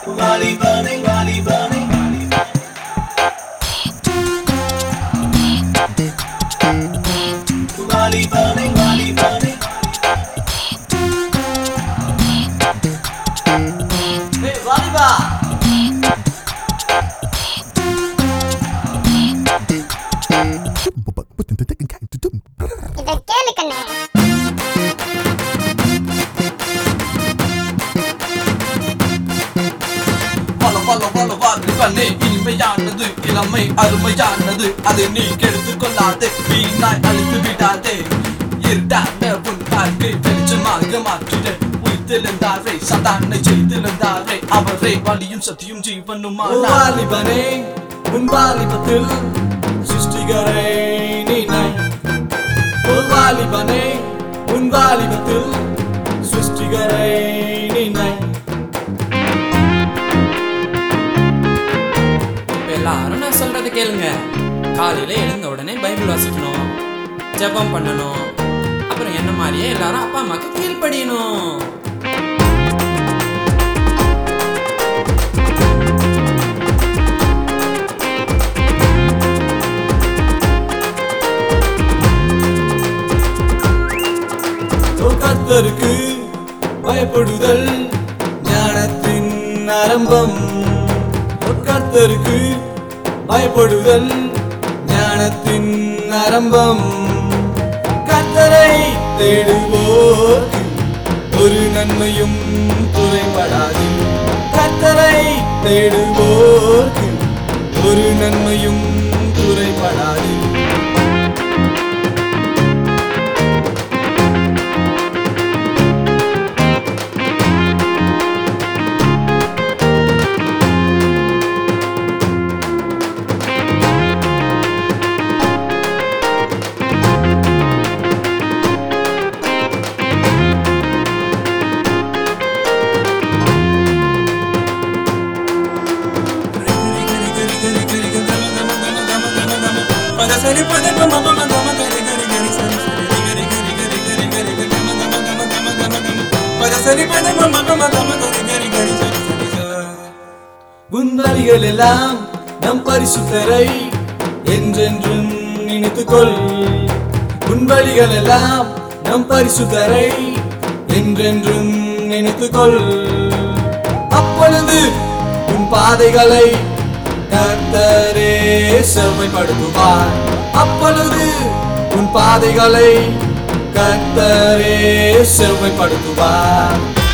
வாலிபனே வாலிபனே வாலிபனே வாலிபனே ஏய் வாலிபா இதை கேளு கண்ணே பல பல பல வாலிபனே இனிமையானது இளமை அருமையானது அதை நீ கெடுத்து கொள்ளாதே வீணாய் அழித்து விடாதே இருட்டான உன் வாழ்க்கை வெளிச்சமாக மாற்றிட உயிர்த்தெழுந்தாரே சதானை செய்திருந்தாரே அவரே வலியும் சத்தியும் ஜீவனும் வாலிபனே உன் வாலிபத்தில் சிருஷ்டிகரை நீனை ஓ வாலிபனே உன் வாலிபத்தில் சிருஷ்டிகரை நீனை இப்ப எல்லாரும் நான் சொல்றதை கேளுங்க காலையில எழுந்த உடனே பைபிள் வாசிக்கணும் ஜெபம் பண்ணணும் அப்புறம் என்ன மாதிரியே எல்லாரும் அப்பா அம்மாக்கு கீழ்ப்படியணும் ஓ கர்த்தருக்கு பயப்படுதல் ஞானத்தின் ஆரம்பம் ஓ கர்த்தருக்கு பயப்படுதல் ஞானத்தின் ஆரம்பம் கர்த்தரை தேடுவோர்க்கு ஒரு நன்மையும் குறைபடாது கர்த்தரை தேடுவோர்க்கு ஒரு நன்மையும் குறைபடாது உன்வழிகள் எல்லாம் நம் பரிசுத்தரை என்றென்றும் நினைத்துக்கொள் உன்வழிகள் எல்லாம் நம் பரிசுத்தரை என்றென்றும் நினைத்துக்கொள் அப்பொழுது உன் பாதைகளை கர்த்தரே செவ்வைப்படுத்துவார் அப்பொழுது உன் பாதைகளை கர்த்தரே செவ்வைப்படுத்துவார்